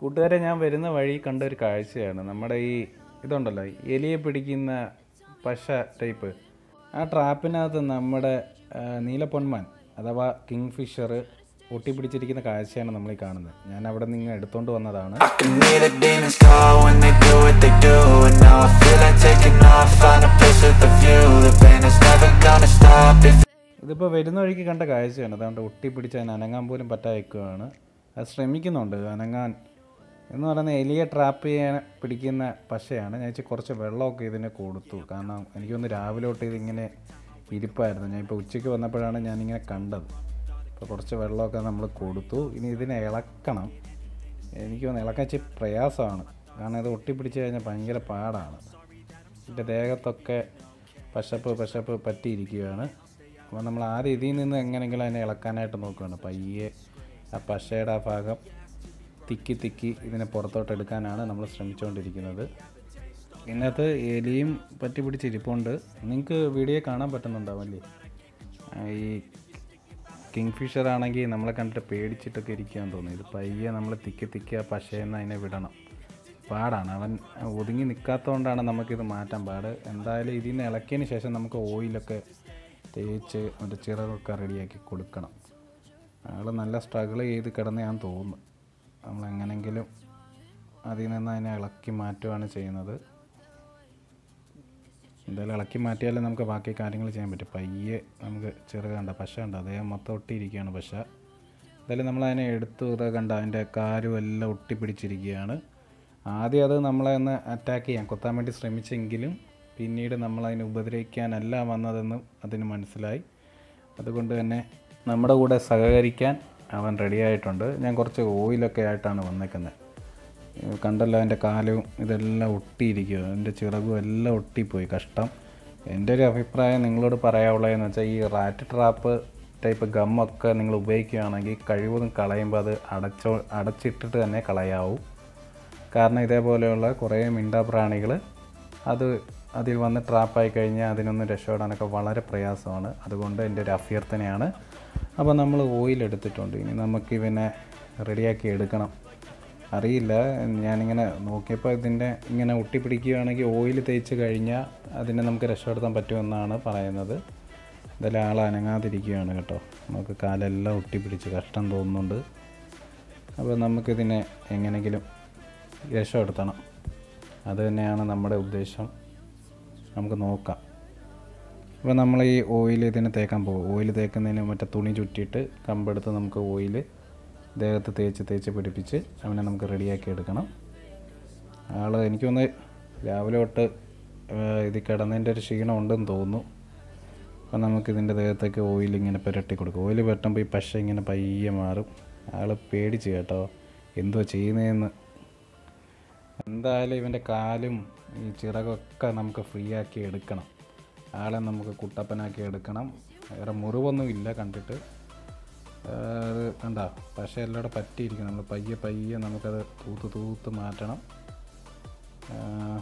കൂട്ടുകാരെ ഞാൻ വരുന്ന വഴി കണ്ട ഒരു കാഴ്ചയാണ് നമ്മുടെ ഈ ഇതുണ്ടല്ലോ എലിയെ പിടിക്കുന്ന പശ ടൈപ്പ് ആ ട്രാപ്പിനകത്ത് നമ്മുടെ ആ, നീലപ്പൊന്മാൻ അഥവാ കിങ് ഫിഷർ ഒട്ടിപ്പിടിച്ചിരിക്കുന്ന കാഴ്ചയാണ് നമ്മൾ ഈ കാണുന്നത് ഞാൻ അവിടെ നിന്ന് എടുത്തോണ്ട് വന്നതാണ് can hear the demons call when they do what they do And now I feel like taking off, find a place with a view The pain is never gonna stop if ഇതിപ്പോൾ വരുന്ന വഴിക്ക് കണ്ട കാഴ്ചയാണ് അതുകൊണ്ട് ഒട്ടിപ്പിടിച്ച് അതിന് അനങ്ങാൻ പോലും പറ്റാതിരിക്കുകയാണ് അത് ശ്രമിക്കുന്നുണ്ട് അനങ്ങാൻ എന്ന് പറയുന്ന എലിയെ ട്രാപ്പ് ചെയ്യാൻ പിടിക്കുന്ന പശയാണ് ഞാൻ ഇച്ചിരി കുറച്ച് വെള്ളമൊക്കെ ഇതിന് കൊടുത്തു കാരണം എനിക്കൊന്ന് രാവിലെ തൊട്ട് ഇതിങ്ങനെ ഇരിപ്പായിരുന്നു ഞാൻ ഇപ്പോൾ ഉച്ചയ്ക്ക് വന്നപ്പോഴാണ് ഞാനിങ്ങനെ കണ്ടത് അപ്പോൾ കുറച്ച് വെള്ളമൊക്കെ നമ്മൾ കൊടുത്തു ഇനി ഇതിനെ ഇളക്കണം എനിക്ക് തോന്നുന്നു ഇളക്കാൻ ഇച്ചിരി പ്രയാസമാണ് കാരണം ഇത് ഒട്ടിപ്പിടിച്ച് കഴിഞ്ഞാൽ ഭയങ്കര പാടാണ് ഇതിൻ്റെ ദേഹത്തൊക്കെ പശപ്പ് പശപ്പ് പറ്റിയിരിക്കുകയാണ് അപ്പോൾ നമ്മൾ ആദ്യം ഇതിൽ നിന്ന് എങ്ങനെയെങ്കിലും അതിനെ ഇളക്കാനായിട്ട് നോക്കുകയാണ് പയ്യെ ആ പശയുടെ ആ ഭാഗം തിക്കി തിക്കി ഇതിനെ പുറത്തോട്ട് എടുക്കാനാണ് നമ്മൾ ശ്രമിച്ചുകൊണ്ടിരിക്കുന്നത് ഇതിനകത്ത് എലിയും പറ്റി പിടിച്ചിരിപ്പുണ്ട് നിങ്ങൾക്ക് വീഡിയോ കാണാൻ പറ്റുന്നുണ്ടാവല്ലേ ആ, ഈ കിങ് ഫിഷർ ആണെങ്കിൽ നമ്മളെ കണ്ടിട്ട് പേടിച്ചിട്ടൊക്കെ ഇരിക്കുകയെന്ന് തോന്നുന്നു ഇത് പയ്യെ നമ്മൾ തിക്കി തിക്കി ആ പശയെന്ന് അതിനെ വിടണം പാടാണ് അവൻ ഒതുങ്ങി നിൽക്കാത്തതുകൊണ്ടാണ് നമുക്കിത് മാറ്റാൻ പാട് എന്തായാലും ഇതിൽ നിന്ന് ഇളക്കിയതിന് ശേഷം നമുക്ക് ഓയിലൊക്കെ തേച്ച് അതിൻ്റെ ചിറകൊക്കെ റെഡിയാക്കി കൊടുക്കണം അയാൾ നല്ല സ്ട്രഗിൾ ചെയ്ത് കിടന്ന് തോന്നുന്നു നമ്മൾ എങ്ങനെങ്കിലും അതിൽ നിന്ന് അതിനെ ഇളക്കി മാറ്റുകയാണ് ചെയ്യുന്നത് എന്തായാലും ഇളക്കി മാറ്റിയാലേ നമുക്ക് ബാക്കി കാര്യങ്ങൾ ചെയ്യാൻ പറ്റും പയ്യെ നമുക്ക് ചെറുക കണ്ട പശ ഉണ്ട് അദ്ദേഹം മൊത്തം ഒട്ടിയിരിക്കുകയാണ് പശ എന്തായാലും നമ്മൾ അതിനെ എടുത്തു ഇത് കണ്ട അതിൻ്റെ കാലും എല്ലാം ഒട്ടിപ്പിടിച്ചിരിക്കുകയാണ് ആദ്യം അത് നമ്മളെ ഒന്ന് അറ്റാക്ക് ചെയ്യാൻ കൊത്താൻ വേണ്ടി ശ്രമിച്ചെങ്കിലും പിന്നീട് നമ്മൾ അതിനെ ഉപദ്രവിക്കാനല്ല വന്നതെന്ന് അതിന് മനസ്സിലായി അതുകൊണ്ട് തന്നെ നമ്മുടെ കൂടെ സഹകരിക്കാൻ അവൻ റെഡിയായിട്ടുണ്ട് ഞാൻ കുറച്ച് ഓയിലൊക്കെ ആയിട്ടാണ് വന്നേക്കുന്നത് ഏഹ് കണ്ടല്ലോ എൻ്റെ കാലും ഇതെല്ലാം ഒട്ടിയിരിക്കുക എൻ്റെ ചിറകും എല്ലാം ഒട്ടിപ്പോയി കഷ്ടം എൻ്റെ ഒരു അഭിപ്രായം നിങ്ങളോട് പറയാനുള്ളതെന്ന് വെച്ചാൽ ഈ റാറ്റ് ട്രാപ്പ് ടൈപ്പ് ഗമ്മൊക്കെ നിങ്ങൾ ഉപയോഗിക്കുകയാണെങ്കിൽ കഴിവതും കളയുമ്പോൾ അത് അടച്ചോ അടച്ചിട്ടിട്ട് തന്നെ കളയാവൂ കാരണം ഇതേപോലെയുള്ള കുറേ മിണ്ടാപ്രാണികൾ അത് അതിൽ വന്ന് ട്രാപ്പായി കഴിഞ്ഞാൽ അതിനൊന്ന് രക്ഷപ്പെടാനൊക്കെ വളരെ പ്രയാസമാണ് അതുകൊണ്ട് എൻ്റെ ഒരു അഭ്യർത്ഥനയാണ് അപ്പോൾ നമ്മൾ ഓയിൽ എടുത്തിട്ടുണ്ട് ഇനി നമുക്ക് ഇവനെ റെഡിയാക്കി എടുക്കണം അറിയില്ല ഞാനിങ്ങനെ നോക്കിയപ്പോൾ ഇതിൻ്റെ ഇങ്ങനെ ഒട്ടിപ്പിടിക്കുകയാണെങ്കിൽ ഓയിൽ തേച്ച് കഴിഞ്ഞാൽ അതിനെ നമുക്ക് രക്ഷപ്പെടുത്താൻ പറ്റുമെന്നാണ് പറയുന്നത് എന്തായാലും ആൾ അനങ്ങാതിരിക്കുകയാണ് കേട്ടോ നമുക്ക് കാലെല്ലാം ഒട്ടിപ്പിടിച്ച് കഷ്ടം തോന്നുന്നുണ്ട് അപ്പോൾ നമുക്കിതിനെ എങ്ങനെയെങ്കിലും രക്ഷപ്പെടുത്തണം അത് തന്നെയാണ് നമ്മുടെ ഉദ്ദേശം നമുക്ക് നോക്കാം അപ്പോൾ നമ്മൾ ഈ ഓയിൽ ഇതിന് തേക്കാൻ പോകും ഓയിൽ തേക്കുന്നതിന് മറ്റേ തുണി ചുറ്റിയിട്ട് കമ്പെടുത്ത് നമുക്ക് ഓയിൽ ദേഹത്ത് തേച്ച് തേച്ച് പിടിപ്പിച്ച് അവനെ നമുക്ക് റെഡിയാക്കി എടുക്കണം ആൾ എനിക്കൊന്ന് രാവിലെ തൊട്ട് ഇത് കിടന്നതിൻ്റെ ഒരു ക്ഷീണം ഉണ്ടെന്ന് തോന്നുന്നു അപ്പോൾ നമുക്ക് ഇതിൻ്റെ ദേഹത്തേക്ക് ഓയിൽ ഇങ്ങനെ പുരട്ടി കൊടുക്കും ഓയിൽ പുരട്ടുമ്പോൾ ഈ പശ ഇങ്ങനെ പയ്യെ മാറും ആൾ പേടിച്ച് കേട്ടോ എന്തോ ചെയ്യുന്നതെന്ന് എന്തായാലും ഇവൻ്റെ കാലും ഈ ചിറകൊക്കെ നമുക്ക് ഫ്രീ ആക്കി എടുക്കണം ആളെ നമുക്ക് കുട്ടപ്പനാക്കി എടുക്കണം വേറെ മുറിവൊന്നും ഇല്ല കണ്ടിട്ട് ആ, അത് കണ്ട പക്ഷേ എല്ലാം പറ്റിയിരിക്കും നമ്മൾ പയ്യെ പയ്യെ നമുക്കത് തൂത്ത് തൂത്ത് മാറ്റണം ആ,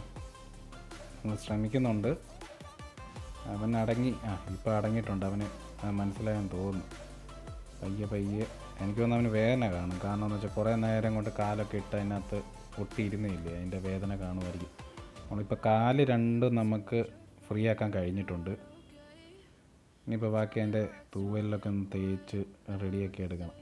നമ്മൾ ശ്രമിക്കുന്നുണ്ട് അവൻ അടങ്ങി ആ ഇപ്പോൾ അടങ്ങിയിട്ടുണ്ട് അവന് അത് മനസ്സിലായെന്ന് തോന്നുന്നു പയ്യെ പയ്യെ എനിക്ക് തോന്നുന്നു അവന് വേദന കാണും കാരണം എന്ന് വെച്ചാൽ കുറേ നേരം കൊണ്ട് കാലൊക്കെ ഇട്ട് അതിനകത്ത് ഒട്ടിയിരുന്നില്ലേ അതിൻ്റെ വേദന കാണുമായിരിക്കും നമ്മളിപ്പോൾ കാല് രണ്ടും നമുക്ക് ഫ്രീ ആക്കാൻ കഴിഞ്ഞിട്ടുണ്ട് ഇനിയിപ്പോൾ ബാക്കി അതിൻ്റെ തൂവലിലൊക്കെ ഒന്ന് തേച്ച് റെഡിയാക്കി എടുക്കണം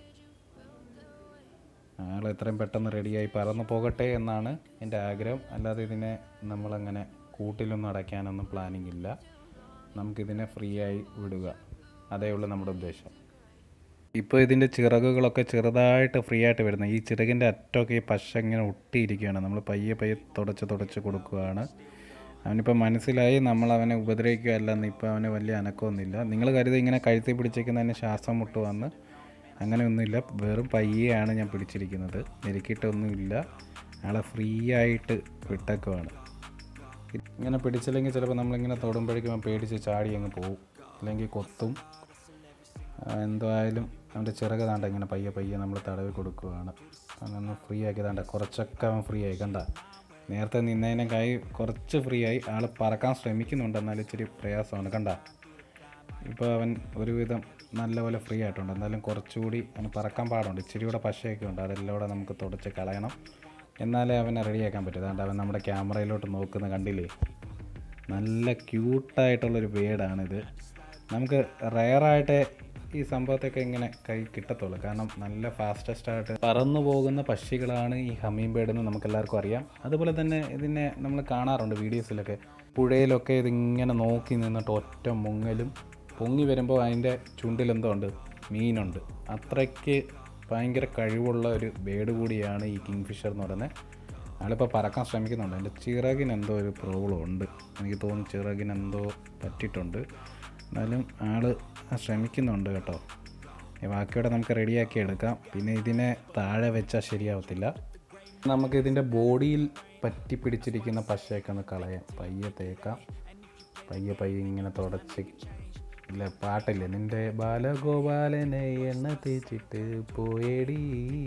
അയാൾ എത്രയും പെട്ടെന്ന് റെഡിയായി പറന്ന് പോകട്ടെ എന്നാണ് എൻ്റെ ആഗ്രഹം അല്ലാതെ ഇതിനെ നമ്മളങ്ങനെ കൂട്ടിലൊന്നും അടയ്ക്കാനൊന്നും പ്ലാനിങ് ഇല്ല നമുക്കിതിനെ ഫ്രീ ആയി വിടുക അതേ ഉള്ളൂ നമ്മുടെ ഉദ്ദേശം ഇപ്പോൾ ഇതിൻ്റെ ചിറകുകളൊക്കെ ചെറുതായിട്ട് ഫ്രീ ആയിട്ട് വരുന്നത് ഈ ചിറകിൻ്റെ അറ്റമൊക്കെ ഈ പശ ഇങ്ങനെ ഒട്ടിയിരിക്കുകയാണ് നമ്മൾ പയ്യെ പയ്യെ തുടച്ച് തുടച്ച് കൊടുക്കുകയാണ് അവനിപ്പോൾ മനസ്സിലായി നമ്മൾ അവനെ ഉപദ്രവിക്കുകയല്ലെന്ന് ഇപ്പോൾ അവന് വലിയ അനക്കമൊന്നുമില്ല നിങ്ങൾ കരുതി ഇങ്ങനെ കഴുത്തി പിടിച്ചിരിക്കുന്നതിന് ശ്വാസം മുട്ട് വന്ന് അങ്ങനെയൊന്നുമില്ല വെറും പയ്യെയാണ് ഞാൻ പിടിച്ചിരിക്കുന്നത് ഞെരുക്കിയിട്ടൊന്നുമില്ല അയാളെ ഫ്രീ ആയിട്ട് വിട്ടേക്കുവാണ് ഇങ്ങനെ പിടിച്ചില്ലെങ്കിൽ ചിലപ്പോൾ നമ്മളിങ്ങനെ തൊടുമ്പോഴേക്കും അവൻ പേടിച്ച് ചാടി അങ്ങ് പോകും അല്ലെങ്കിൽ കൊത്തും ആ, എന്തായാലും അവൻ്റെ ചിറക് താണ്ട ഇങ്ങനെ പയ്യെ പയ്യെ നമ്മൾ തടവി കൊടുക്കുകയാണ് അവനൊന്ന് ഫ്രീ ആക്കി താണ്ട കുറച്ചൊക്കെ അവൻ ഫ്രീ ആയി കണ്ട നേരത്തെ നിന്നതിനെ കൈ കുറച്ച് ഫ്രീ ആയി ആൾ പറക്കാൻ ശ്രമിക്കുന്നുണ്ട് എന്നാലും ഇച്ചിരി പ്രയാസമാണ് കണ്ട ഇപ്പോൾ അവൻ ഒരുവിധം നല്ലപോലെ ഫ്രീ ആയിട്ടുണ്ട് എന്നാലും കുറച്ചുകൂടി അവന് പറക്കാൻ പാടുണ്ട് ഇച്ചിരി കൂടെ പശയൊക്കെ ഉണ്ട് അതെല്ലാം കൂടെ നമുക്ക് തുടച്ച് കളയണം എന്നാലേ അവനെ റെഡിയാക്കാൻ പറ്റും അതുകൊണ്ട് അവൻ നമ്മുടെ ക്യാമറയിലോട്ട് നോക്കുന്ന കണ്ടില്ലേ നല്ല ക്യൂട്ടായിട്ടുള്ളൊരു ബേഡാണിത് നമുക്ക് റയറായിട്ട് ഈ സംഭവത്തൊക്കെ ഇങ്ങനെ കൈ കിട്ടത്തുള്ളൂ കാരണം നല്ല ഫാസ്റ്റസ്റ്റ് ആയിട്ട് പറന്നു പോകുന്ന പക്ഷികളാണ് ഈ ഹമ്മീൻ ബേഡ് എന്ന് നമുക്ക് എല്ലാവർക്കും അറിയാം അതുപോലെ തന്നെ ഇതിനെ നമ്മൾ കാണാറുണ്ട് വീഡിയോസിലൊക്കെ പുഴയിലൊക്കെ ഇതിങ്ങനെ നോക്കി നിന്നിട്ട് ഒറ്റ മുങ്ങലും പൊങ്ങി വരുമ്പോൾ അതിൻ്റെ ചുണ്ടിലെന്തോ ഉണ്ട് മീനുണ്ട് അത്രയ്ക്ക് ഭയങ്കര കഴിവുള്ള ഒരു ബേഡ് കൂടിയാണ് ഈ കിങ് ഫിഷർ എന്ന് പറയുന്നത് ആളിപ്പോൾ പറക്കാൻ ശ്രമിക്കുന്നുണ്ട് എൻ്റെ ചിറകിന് എന്തോ ഒരു പ്രോബ്ലം ഉണ്ട് എനിക്ക് തോന്നുന്നു ചിറകിന് എന്തോ പറ്റിയിട്ടുണ്ട് എന്നാലും ആൾ ശ്രമിക്കുന്നുണ്ട് കേട്ടോ ഈ ബാക്കിയോടെ നമുക്ക് റെഡിയാക്കി എടുക്കാം പിന്നെ ഇതിനെ താഴെ വെച്ചാൽ ശരിയാവത്തില്ല നമുക്ക് ഇതിൻ്റെ ബോഡിയിൽ പറ്റി പിടിച്ചിരിക്കുന്ന പശയൊക്കെ ഒന്ന് കളയാം പയ്യെ തേക്കാം പയ്യെ പയ്യെ ഇങ്ങനെ തുടച്ച് ഇല്ല പാട്ടില്ലേ നിൻ്റെ ബാലഗോപാലനെ എണ്ണ തേച്ചിട്ട് പോയേടി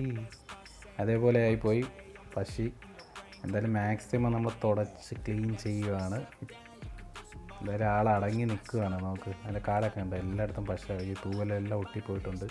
അതേപോലെ ആയിപ്പോയി പശി എന്തായാലും മാക്സിമം നമ്മൾ തുടച്ച് ക്ലീൻ ചെയ്യുകയാണ് എന്തായാലും ആൾ അടങ്ങി നിൽക്കുകയാണ് നമുക്ക് അതിൻ്റെ കാലൊക്കെ ഉണ്ട് എല്ലായിടത്തും പശ ഈ തൂവലെല്ലാം ഒട്ടിപ്പോയിട്ടുണ്ട്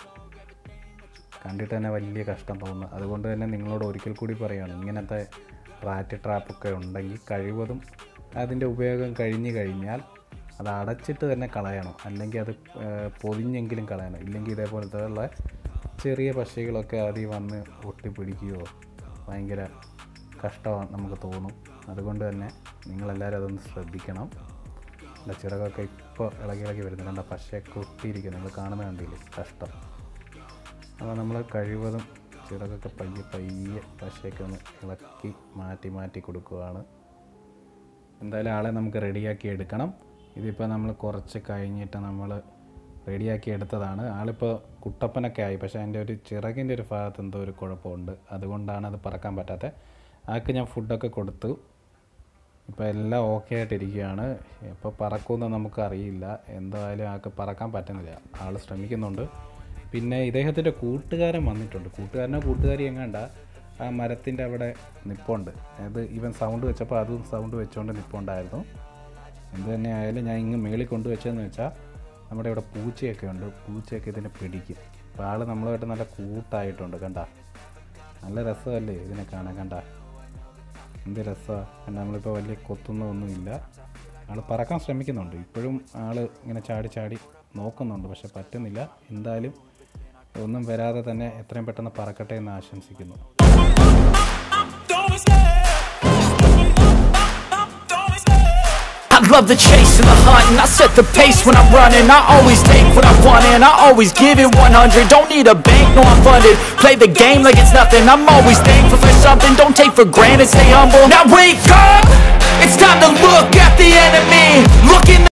കണ്ടിട്ട് തന്നെ വലിയ കഷ്ടം തോന്നുന്നു അതുകൊണ്ട് തന്നെ നിങ്ങളോട് ഒരിക്കൽ കൂടി പറയുകയാണ് ഇങ്ങനത്തെ റാറ്റ് ട്രാപ്പൊക്കെ ഉണ്ടെങ്കിൽ കഴിവതും അതിൻ്റെ ഉപയോഗം കഴിഞ്ഞ് കഴിഞ്ഞാൽ അത് അടച്ചിട്ട് തന്നെ കളയണം അല്ലെങ്കിൽ അത് ഏഹ്, പൊതിഞ്ഞെങ്കിലും കളയണം ഇല്ലെങ്കിൽ ഇതേപോലത്തെ ഉള്ള ചെറിയ പക്ഷികളൊക്കെ അതിൽ വന്ന് ഒട്ടിപ്പിടിക്കുകയോ ഭയങ്കര കഷ്ടമാണ് നമുക്ക് തോന്നും അതുകൊണ്ട് തന്നെ നിങ്ങളെല്ലാവരും അതൊന്ന് ശ്രദ്ധിക്കണം അല്ല ചിറകൊക്കെ ഇപ്പോൾ ഇളകി ഇളകി വരുന്നു കണ്ട പശയൊക്കെ ഒട്ടിയിരിക്കും നിങ്ങൾ കാണുന്ന കണ്ടില്ലേ കഷ്ടം അപ്പോൾ നമ്മൾ കഴിവതും ചിറകൊക്കെ പയ്യെ പയ്യെ പശയൊക്കെ ഒന്ന് ഇളക്കി മാറ്റി മാറ്റി കൊടുക്കുകയാണ് എന്തായാലും ആളെ നമുക്ക് റെഡിയാക്കി എടുക്കണം ഇതിപ്പോൾ നമ്മൾ കുറച്ച് കഴിഞ്ഞിട്ട് നമ്മൾ റെഡിയാക്കി എടുത്തതാണ് ആളിപ്പോൾ കുട്ടപ്പനൊക്കെ ആയി പക്ഷേ അതിൻ്റെ ഒരു ചിറകിൻ്റെ ഒരു ഭാഗത്ത് എന്തോ ഒരു കുഴപ്പമുണ്ട് അതുകൊണ്ടാണ് അത് പറക്കാൻ പറ്റാത്തത് ആൾക്ക് ഞാൻ ഫുഡൊക്കെ കൊടുത്തു ഇപ്പോൾ എല്ലാം ഓക്കെ ആയിട്ടിരിക്കുകയാണ് എപ്പോൾ പറക്കുമെന്ന് നമുക്ക് അറിയില്ല എന്തായാലും ആൾക്ക് പറക്കാൻ പറ്റുന്നില്ല ആൾ ശ്രമിക്കുന്നുണ്ട് പിന്നെ ഇദ്ദേഹത്തിൻ്റെ കൂട്ടുകാരൻ വന്നിട്ടുണ്ട് കൂട്ടുകാരനോ കൂട്ടുകാരി എങ്ങാണ്ട ആ മരത്തിൻ്റെ അവിടെ നിപ്പുണ്ട് അത് ഇവൻ സൗണ്ട് വെച്ചപ്പോൾ അതും സൗണ്ട് വെച്ചുകൊണ്ട് നിപ്പുണ്ടായിരുന്നു എന്ത് തന്നെ ആയാലും ഞാൻ ഇങ്ങ് മേളിൽ കൊണ്ടുവച്ചതെന്ന് വെച്ചാൽ നമ്മുടെ ഇവിടെ പൂച്ചയൊക്കെ ഉണ്ട് പൂച്ചയൊക്കെ ഇതിനെ പിടിക്കും അപ്പോൾ ആൾ നമ്മളുമായിട്ട് നല്ല കൂട്ടായിട്ടുണ്ട് കണ്ട നല്ല രസമല്ലേ ഇതിനെ കാണാൻ കണ്ട എന്ത് രസമാണ് കണ്ട നമ്മളിപ്പോൾ വലിയ കൊത്തുന്നതൊന്നുമില്ല ആൾ പറക്കാൻ ശ്രമിക്കുന്നുണ്ട് ഇപ്പോഴും ആൾ ഇങ്ങനെ ചാടി ചാടി നോക്കുന്നുണ്ട് പക്ഷെ പറ്റുന്നില്ല എന്തായാലും ഒന്നും വരാതെ തന്നെ എത്രയും പെട്ടെന്ന് പറക്കട്ടെ എന്ന് ആശംസിക്കുന്നു I love the chase and the hunt and I set the pace when I'm running I always take what I want and I always give it 100 Don't need a bank, no I'm funded Play the game like it's nothing I'm always thankful for something Don't take for granted, stay humble Now wake up! It's time to look at the enemy Look in the